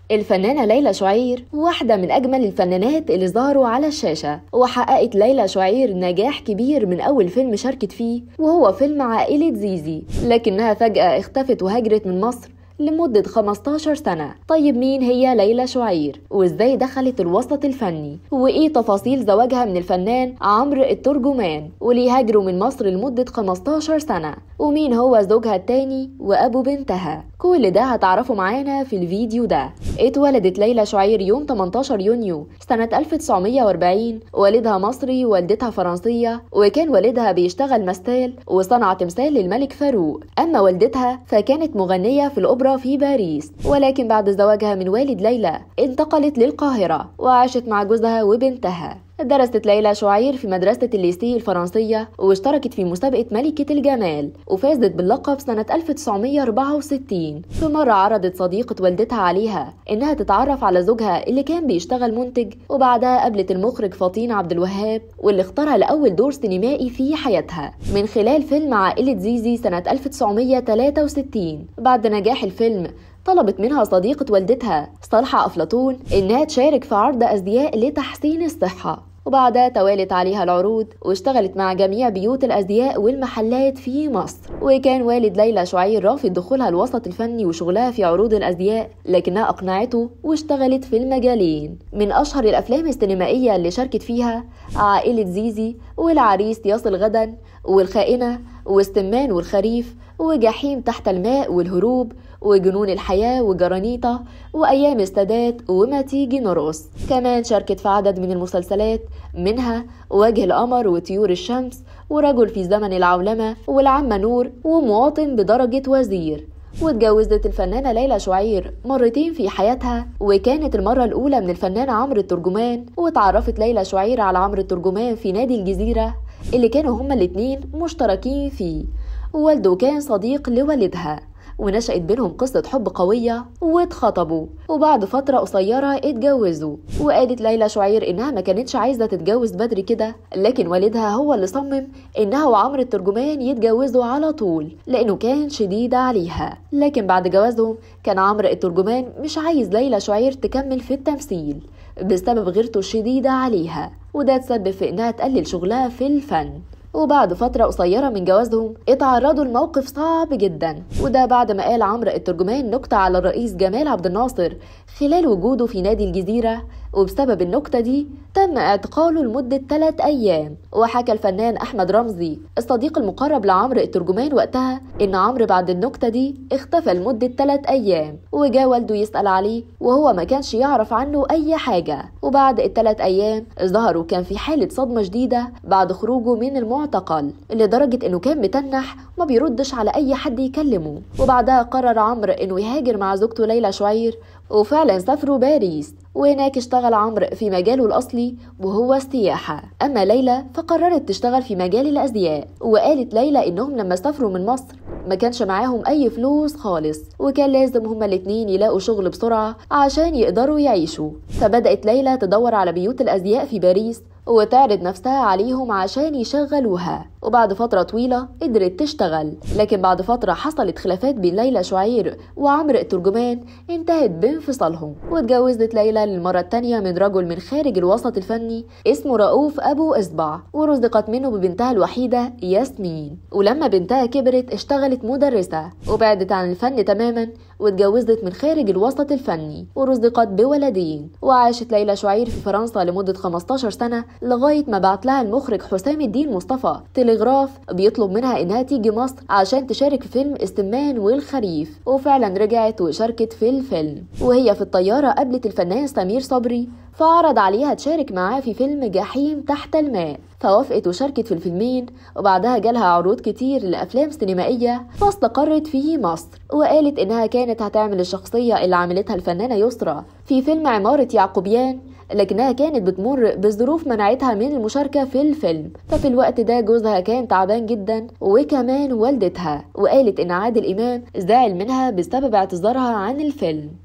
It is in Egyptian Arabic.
الفنانة ليلى شعير واحدة من أجمل الفنانات اللي ظهروا على الشاشة وحققت ليلى شعير نجاح كبير من أول فيلم شاركت فيه وهو فيلم عائلة زيزي لكنها فجأة اختفت وهاجرت من مصر لمدة 15 سنة طيب مين هي ليلى شعير وازاي دخلت الوسط الفني وايه تفاصيل زواجها من الفنان عمرو الترجمان وليه هاجروا من مصر لمدة 15 سنة ومين هو زوجها التاني وابو بنتها كل ده هتعرفوا معانا في الفيديو ده اتولدت ليلى شعير يوم 18 يونيو سنة 1940 والدها مصري والدتها فرنسية وكان والدها بيشتغل مستال وصنع تمثال للملك فاروق أما والدتها فكانت مغنية في الأوبرا في باريس ولكن بعد زواجها من والد ليلى انتقلت للقاهرة وعاشت مع جوزها وبنتها درست ليلى شعير في مدرسة الليسي الفرنسية واشتركت في مسابقة ملكة الجمال وفازت باللقب سنة 1964 في مرة عرضت صديقة والدتها عليها إنها تتعرف على زوجها اللي كان بيشتغل منتج وبعدها قابلت المخرج فطين عبد الوهاب واللي اختارها لأول دور سينمائي في حياتها من خلال فيلم عائلة زيزي سنة 1963 بعد نجاح الفيلم طلبت منها صديقة والدتها صالحة أفلاطون إنها تشارك في عرض أزياء لتحسين الصحة وبعدها توالت عليها العروض واشتغلت مع جميع بيوت الأزياء والمحلات في مصر وكان والد ليلى شعير رافض دخولها الوسط الفني وشغلها في عروض الأزياء لكنها أقنعته واشتغلت في المجالين من أشهر الأفلام السينمائية اللي شاركت فيها عائلة زيزي والعريس يصل غدا والخائنة والسمان والخريف وجحيم تحت الماء والهروب وجنون الحياة وجرانيطة وأيام السادات وما تيجي نرقص كمان شاركت في عدد من المسلسلات منها وجه القمر وطيور الشمس ورجل في زمن العولمة والعمة نور ومواطن بدرجة وزير واتجوزت الفنانة ليلى شعير مرتين في حياتها وكانت المرة الأولى من الفنان عمرو الترجمان واتعرفت ليلى شعير على عمرو الترجمان في نادي الجزيرة اللي كانوا هما الاتنين مشتركين فيه والده كان صديق لوالدها ونشأت بينهم قصة حب قوية واتخطبوا وبعد فترة قصيرة اتجوزوا وقالت ليلى شعير إنها ما كانتش عايزة تتجوز بدري كده لكن والدها هو اللي صمم إنها وعمرو الترجمان يتجوزوا على طول لأنه كان شديد عليها لكن بعد جوازهم كان عمرو الترجمان مش عايز ليلى شعير تكمل في التمثيل بسبب غيرته الشديدة عليها وده تسبب في إنها تقلل شغلها في الفن وبعد فترة قصيرة من جوازهم اتعرضوا لموقف صعب جدا وده بعد ما قال عمرو الترجمان نكتة على الرئيس جمال عبد الناصر خلال وجوده في نادي الجزيرة وبسبب النكتة دي تم اعتقاله لمدة 3 أيام وحكى الفنان أحمد رمزي الصديق المقرب لعمرو الترجمان وقتها إن عمرو بعد النكتة دي اختفى لمدة 3 أيام وجا والده يسأل عليه وهو ما كانش يعرف عنه أي حاجة وبعد الثلاث أيام ظهر وكان في حالة صدمة شديدة بعد خروجه من المعتقل لدرجة إنه كان متنح ما بيردش على أي حد يكلمه وبعدها قرر عمرو إنه يهاجر مع زوجته ليلى شعير وفعلا سافروا باريس وهناك اشتغل عمرو في مجاله الأصلي وهو السياحة أما ليلى فقررت تشتغل في مجال الأزياء وقالت ليلى إنهم لما سافروا من مصر ما كانش معاهم أي فلوس خالص وكان لازم هما الاتنين يلاقوا شغل بسرعة عشان يقدروا يعيشوا فبدأت ليلى تدور على بيوت الأزياء في باريس وتعرض نفسها عليهم عشان يشغلوها وبعد فترة طويلة قدرت تشتغل لكن بعد فترة حصلت خلافات بين ليلى شعير وعمرو الترجمان انتهت بانفصالهم واتجوزت ليلى للمرة التانية من رجل من خارج الوسط الفني اسمه رؤوف أبو إصبع ورزقت منه ببنتها الوحيدة ياسمين ولما بنتها كبرت اشتغلت مدرسة وبعدت عن الفن تماما واتجوزت من خارج الوسط الفني ورزقت بولدين وعاشت ليلى شعير في فرنسا لمدة 15 سنة لغاية ما بعت لها المخرج حسام الدين مصطفى تلغراف بيطلب منها إنها تيجي مصر عشان تشارك في فيلم استمان والخريف وفعلا رجعت وشاركت في الفيلم وهي في الطيارة قابلت الفنان سمير صبري فعرض عليها تشارك معاه في فيلم جحيم تحت الماء فوافقت وشاركت في الفيلمين وبعدها جالها عروض كتير لأفلام سينمائية فاستقرت في مصر وقالت إنها كانت هتعمل الشخصية اللي عملتها الفنانة يسرى في فيلم عمارة يعقوبيان لكنها كانت بتمر بظروف منعتها من المشاركة في الفيلم ففي الوقت ده جوزها كان تعبان جدا وكمان والدتها وقالت إن عادل إمام زعل منها بسبب اعتذارها عن الفيلم